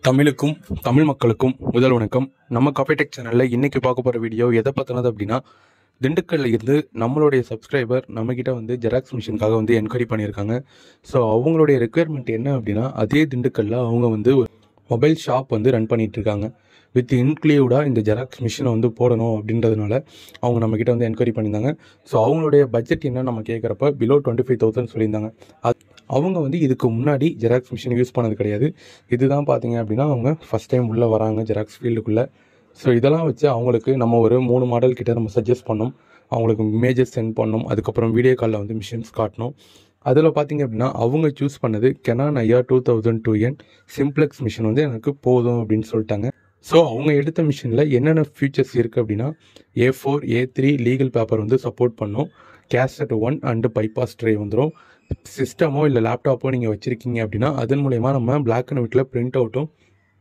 தமிழுக்கும் தமிழ் மக்களுக்கும் முதல் வணக்கம் நம்ம காஃபேடெக் சேனலில் இன்னைக்கு பார்க்க போகிற வீடியோ எதை பற்றினது அப்படின்னா திண்டுக்கல்ல இருந்து நம்மளுடைய சப்ஸ்கிரைபர் நம்மக்கிட்ட வந்து ஜெராக்ஸ் மிஷினுக்காக வந்து என்கொயரி பண்ணியிருக்காங்க ஸோ அவங்களுடைய ரெக்குயர்மெண்ட் என்ன அப்படின்னா அதே திண்டுக்கல்ல அவங்க வந்து மொபைல் ஷாப் வந்து ரன் பண்ணிட்டு இருக்காங்க வித் இன்க்ளூடாக இந்த ஜெராக்ஸ் மிஷினை வந்து போடணும் அப்படின்றதுனால அவங்க நம்மக்கிட்ட வந்து என்கொயரி பண்ணியிருந்தாங்க ஸோ அவங்களுடைய பட்ஜெட் என்ன நம்ம கேட்குறப்ப பிலோ டுவெண்ட்டி ஃபைவ் தௌசண்ட் சொல்லியிருந்தாங்க அது அவங்க வந்து இதுக்கு முன்னாடி ஜெராக்ஸ் மிஷின் யூஸ் பண்ணது கிடையாது இதுதான் பார்த்தீங்க அப்படின்னா அவங்க ஃபஸ்ட் டைம் உள்ளே வராங்க ஜெராக்ஸ் ஃபீல்டுக்குள்ளே ஸோ இதெல்லாம் வச்சு அவங்களுக்கு நம்ம ஒரு மூணு மாடல் கிட்ட நம்ம சஜஸ்ட் பண்ணோம் அவங்களுக்கு இமேஜஸ் சென்ட் பண்ணோம் அதுக்கப்புறம் வீடியோ காலில் வந்து மிஷின்ஸ் காட்டணும் அதில் பார்த்தீங்க அப்படின்னா அவங்க சூஸ் பண்ணது கெனான் ஐயா two thousand two N simplex machine வந்து எனக்கு போதும் அப்படின்னு சொல்லிட்டாங்க ஸோ அவங்க எடுத்த மிஷினில் என்னென்ன ஃபீச்சர்ஸ் இருக்குது அப்படின்னா A four A three legal paper வந்து சப்போர்ட் பண்ணும் cassette one and bypass tray வந்துடும் சிஸ்டமோ இல்லை லேப்டாப்போ நீங்கள் வச்சுருக்கீங்க அப்படின்னா அதன் மூலயமா நம்ம பிளாக் அண்ட் ஒயிட்டில் பிரிண்ட் அவுட்டும்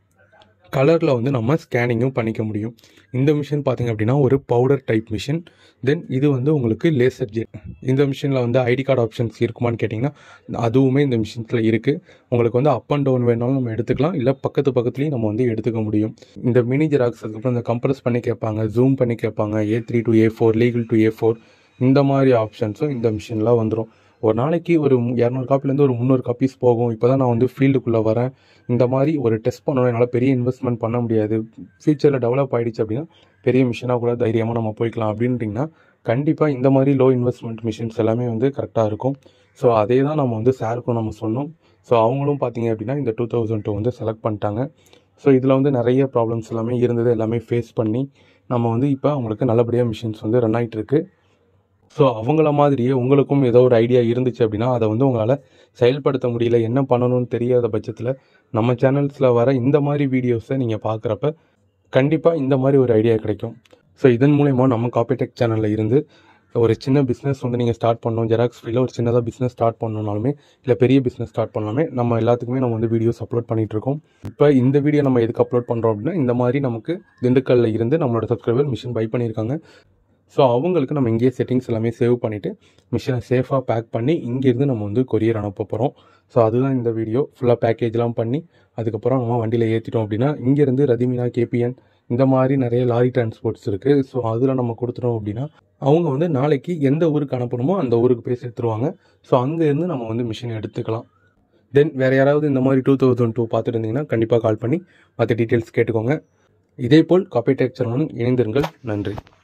கலரில் வந்து நம்ம ஸ்கேனிங்கும் பண்ணிக்க முடியும் இந்த மிஷின் பார்த்தீங்க அப்படின்னா ஒரு பவுடர் டைப் மிஷின் தென் இது வந்து உங்களுக்கு லேசர் ஜெட் இந்த மிஷினில் வந்து ஐடி கார்டு ஆப்ஷன்ஸ் இருக்குமான்னு கேட்டிங்கன்னா அதுவுமே இந்த மிஷின்ஸில் இருக்குது உங்களுக்கு வந்து அப் அண்ட் டவுன் வேணாலும் நம்ம எடுத்துக்கலாம் இல்லை பக்கத்து பக்கத்துலேயும் நம்ம வந்து எடுத்துக்க முடியும் இந்த மினி ஜெராக்ஸ் அதுக்கப்புறம் இந்த கம்ப்ரஸ் பண்ணி கேட்பாங்க ஜூம் பண்ணி கேட்பாங்க A three to A four legal to A four இந்த மாதிரி ஆப்ஷன்ஸும் இந்த மிஷினில் வந்துடும் ஒரு நாளைக்கு ஒரு இரநூறு காப்பிலேருந்து ஒரு முந்நூறு காப்பீஸ் போகும் இப்போ தான் நான் வந்து ஃபீல்டுக்குள்ளே வரேன் இந்த மாதிரி ஒரு டெஸ்ட் பண்ணணும் என்னால் பெரிய இன்வெஸ்ட்மெண்ட் பண்ண முடியாது ஃப்யூச்சரில் டெவலப் ஆகிடுச்சு அப்படின்னா பெரிய மிஷினாக கூட தைரியமாக நம்ம போய்க்கலாம் அப்படின்ட்டிங்கன்னா கண்டிப்பாக இந்த மாதிரி லோ இன்வெஸ்ட்மெண்ட் மிஷின்ஸ் எல்லாமே வந்து கரெக்டாக இருக்கும் ஸோ அதே தான் நம்ம வந்து சாருக்கும் நம்ம சொன்னோம் ஸோ அவங்களும் பார்த்தீங்க அப்படின்னா இந்த டூ தௌசண்ட் டூ வந்து செலக்ட் பண்ணிட்டாங்க ஸோ இதில் வந்து நிறைய ப்ராப்ளம்ஸ் எல்லாமே இருந்தது எல்லாமே ஃபேஸ் பண்ணி நம்ம வந்து இப்போ அவங்களுக்கு நல்லபடியாக மிஷின்ஸ் வந்து ரன் ஆகிட்டு இருக்கு ஸோ அவங்கள மாதிரியே உங்களுக்கும் ஏதோ ஒரு ஐடியா இருந்துச்சு அப்படின்னா அதை வந்து உங்களால் செயல்படுத்த முடியல என்ன பண்ணணும்னு தெரியாத பட்சத்தில் நம்ம சேனல்ஸில் வர இந்த மாதிரி வீடியோஸை நீங்கள் பார்க்குறப்ப கண்டிப்பாக இந்த மாதிரி ஒரு ஐடியா கிடைக்கும் ஸோ இதன் மூலயமா நம்ம காப்பிடெக் சேனலில் இருந்து ஒரு சின்ன பிஸ்னஸ் வந்து நீங்கள் ஸ்டார்ட் பண்ணணும் ஜெராக்ஸ் ஃபீல்டில் ஒரு சின்னதாக பிஸ்னஸ் ஸ்டார்ட் பண்ணணும்னாலுமே இல்லை பெரிய பிஸ்னஸ் ஸ்டார்ட் பண்ணாலுமே நம்ம எல்லாத்துக்குமே நம்ம வந்து வீடியோஸ் அப்லோட் பண்ணிட்டு இருக்கோம் இப்போ இந்த வீடியோ நம்ம எதுக்கு அப்லோட் பண்ணுறோம் அப்படின்னா இந்த மாதிரி நமக்கு திண்டுக்கல்ல இருந்து நம்மளோட சப்ஸ்கிரைபர் மிஷின் பை பண்ணியிருக்காங்க ஸோ அவங்களுக்கு நம்ம இங்கேயே செட்டிங்ஸ் எல்லாமே சேவ் பண்ணிவிட்டு மிஷினை சேஃபாக பேக் பண்ணி இங்கேருந்து நம்ம வந்து கொரியர் அனுப்ப போகிறோம் ஸோ அதுதான் இந்த வீடியோ ஃபுல்லாக பேக்கேஜ்லாம் பண்ணி அதுக்கப்புறம் நம்ம வண்டியில் ஏற்றிட்டோம் அப்படின்னா இங்கேருந்து ரதிமினா கேபிஎன் இந்த மாதிரி நிறைய லாரி டிரான்ஸ்போர்ட்ஸ் இருக்குது ஸோ அதில் நம்ம கொடுத்துட்டோம் அப்படின்னா அவங்க வந்து நாளைக்கு எந்த ஊருக்கு அனுப்பணுமோ அந்த ஊருக்கு போய் சேர்த்துருவாங்க ஸோ அங்கேருந்து நம்ம வந்து மிஷின் எடுத்துக்கலாம் தென் வேறு யாராவது இந்த மாதிரி டூ தௌசண்ட் டூ பார்த்துட்டு இருந்தீங்கன்னா கண்டிப்பாக கால் பண்ணி மற்ற டீட்டெயில்ஸ் கேட்டுக்கோங்க இதேபோல் காப்பி டெக்சருடன் இணைந்திருங்கள் நன்றி